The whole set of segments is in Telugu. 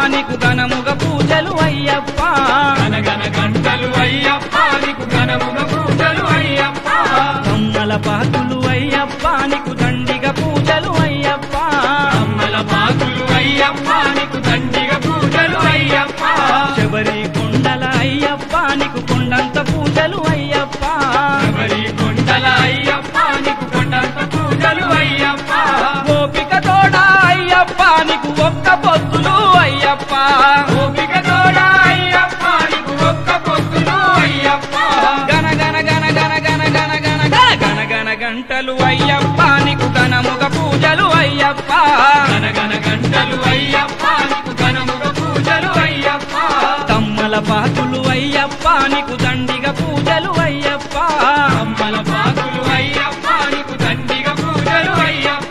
నీకు ఘనముగ పూజలు అయ్యప్ప గనగన గంటలు అయ్యప్ప నీకు ఘనముగ పూజలు అయ్యప్ప కమ్మల పాకులు అయ్యప్ప నీకు దండిగ పూజలు అయ్యప్ప అమ్మల పాకులు అయ్యప్ప నీకు దండిగ పూజలు అయ్యప్ప శబరి కొండల అయ్యప్ప నీకు కొండంత పూజలు అయ్యప్ప శబరి కొండల అయ్యప్ప నీకు కొండంత పూజలు అయ్యప్ప గోపిక తోడ అయ్యప్ప నీకు ఒక్క పొత్తులు అయ్యప్ప గోపిక తోడ అయ్యప్ప నీకు ఒక్క పొత్తులు అయ్యప్ప గన గన గన గన గన గన గన గన గన గన గంటలు అయ్యప్ప నీకు ఘనముగ పూజలు అయ్యప్ప గనగన గంటలు అయ్యప్ప నీకు ఘనముగ పూజలు అయ్యప్ప తమ్మల పాకులు అయ్యప్ప నీకు దండిగ పూజలు అయ్యప్ప అమ్మల పాకులు అయ్యప్ప నీకు దండిగ పూజలు అయ్యప్ప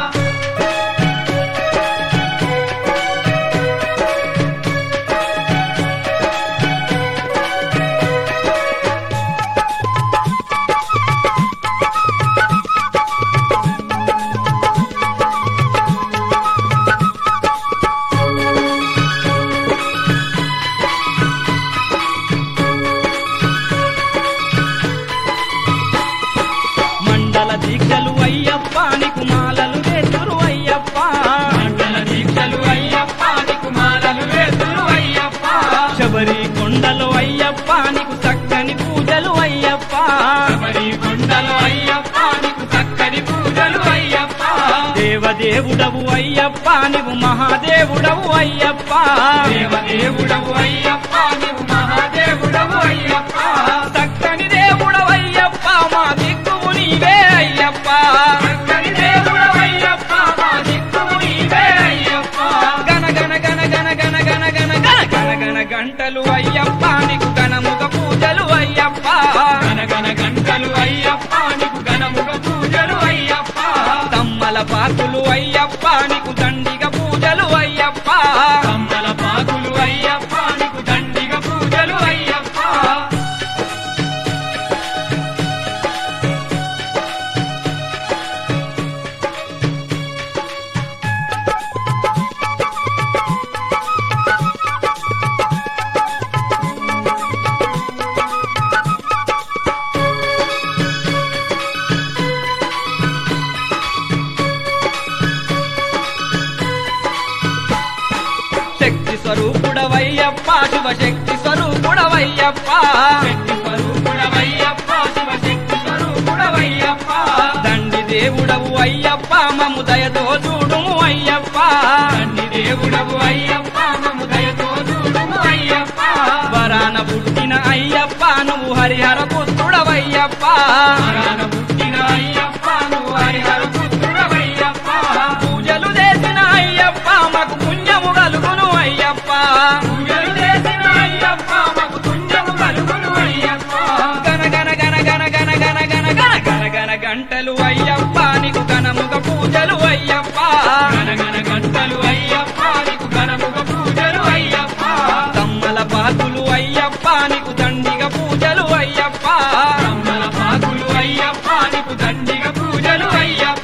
మండల దీక్షలు అయ్యప్ప నీకు మాలలు వేతురు అయ్యప్ప మండల దీక్షలు అయ్యప్ప నీకు మాలలు వేతులు అయ్యప్ప శబరి కొండలు అయ్యప్ప నీకు చక్కని పూజలు అయ్యప్ప శబరి కొండలు అయ్యప్ప నీకు చక్కని పూజలు అయ్యప్ప దేవదేవుడవు అయ్యప్ప నీవు మహాదేవుడవు అయ్యప్ప దేవదేవుడవు అయ్యప్ప నీవు మహాదేవుడవు అయ్యప్ప చక్కని దేవుడవు అయ్యప్ప మా దిక్కువు నీవే అయ్యప్ప చక్కని దేవుడవు అయ్యప్ప మా దిక్కువు నీవే అయ్యప్ప గన గన గన గన గన గన గన గన గన గన గంటలు అయ్యప్ప నీకు ఘనముగ పూజలు అయ్యప్ప గనగన గంటలు అయ్యప్ప నీకు ఘనముగ పూజలు అయ్యప్ప తమ్మల పాకులు అయ్యప్ప నీకు దండిగ పూజలు అయ్యప్ప కమ్మల పాకులు అయ్యప్ప నీకు దండిగ పూజలు అయ్యప్ప శక్తి స్వరూపుడవయ్యప్ప శివశక్తి స్వరూపుడవయ్యప్ప శక్తి స్వరూపుడవయ్యప్ప శివశక్తి స్వరూపుడవయ్యప్ప దండి దేవుడవు అయ్యప్ప మము దయతో చూడుము అయ్యప్ప తండ్రి దేవుడవు అయ్యప్ప మము దయతో చూడుము అయ్యప్ప వరాన పుట్టిన అయ్యప్ప నువ్వు హరిహర పుత్రుడవయ్యప్ప వరాన పుట్టిన అయ్యప్ప నువ్వు హరిహర పుత్రుడవయ్యప్ప పూజలు చేసిన అయ్యప్ప మాకు పుణ్యము కలుగును అయ్యప్ప పూజలు చేసిన అయ్యప్ప మాకు పుణ్యము కలుగును అయ్యప్ప గన గన గన గన గన గన గన గన గన గన గంటలు అయ్యప్ప నీకు ఘనముగ పూజలు అయ్యప్ప గనగన గంటలు అయ్యప్ప నీకు ఘనముగ పూజలు అయ్యప్ప తమ్మల పాకులు అయ్యప్ప నీకు దండిగ పూజలు అయ్యప్ప కమ్మల పాకులు అయ్యప్ప నీకు దండిగ పూజలు అయ్యప్ప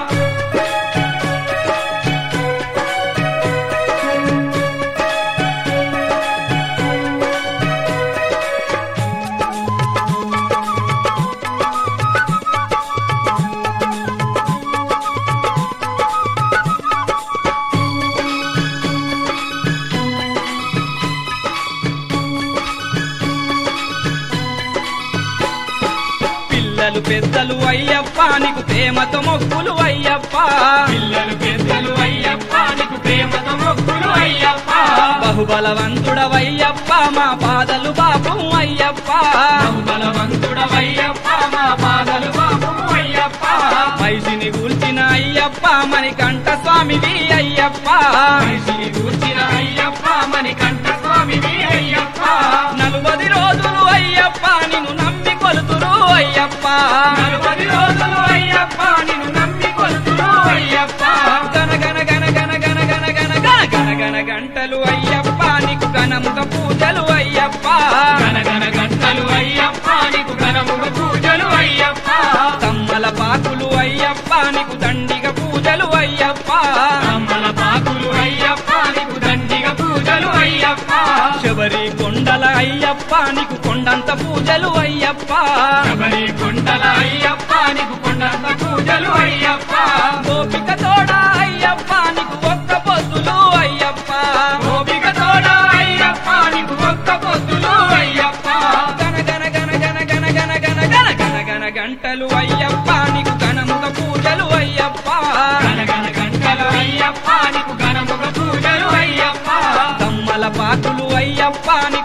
పిల్లలు పెద్దలు అయ్యప్ప నీకు ప్రేమతో మొక్కులు అయ్యప్ప పిల్లలు పెద్దలు అయ్యప్ప నీకు ప్రేమతో మొక్కులు అయ్యప్ప బహుబలవంతుడవయ్యప్ప మా పాదలు బాపు అయ్యప్ప బలవంతుడవయ్యప్ప మా పాదలు బాబు అయ్యప్ప మైసిని గూల్చిన అయ్యప్ప మణికంఠ స్వామివి అయ్యప్ప మనిషిని కూర్చిన అయ్యప్ప మణికంఠ స్వామివి అయ్యప్ప నలుబది రోజులు అయ్యప్ప నిన్ను నమ్మి కొలుతురు అయ్యప్ప నలభై రోజులు అయ్యప్ప నిన్ను నమ్మి కొలుతురు అయ్యప్ప గన గన గన గన గన గన గన గన గన గన గంటలు అయ్యప్ప నీకు ఘనముగ పూజలు అయ్యప్ప గనగన గంటలు అయ్యప్ప నీకు ఘనముగ పూజలు అయ్యప్ప తమ్మల పాకులు అయ్యప్ప నీకు దండిగ పూజలు అయ్యప్ప అమ్మల పాకులు అయ్యప్ప నీకు దండిగ పూజలు శబరి కొండల అయ్యప్ప నీకు కొండంత పూజలు అయ్యప్ప శబరి కొండల అయ్యప్ప నీకు కొండంత పూజలు అయ్యప్ప గోపిక తోడ అయ్యప్ప నీకు ఒక్క పొద్దులు అయ్యప్ప గోపిక తోడ అయ్యప్ప నీకు ఒక్క పొద్దులు అయ్యప్ప గన గన గన గన గన గన గన గన గన గన గంటలు అయ్యప్ప నీకు ఘనముగ పూజలు అయ్యప్ప గణగణ గంటలు అయ్యప్ప నీకు ఘనముగ పూజలు అయ్యప్ప తమ్మల పాకులు అయ్యప్ప నీకు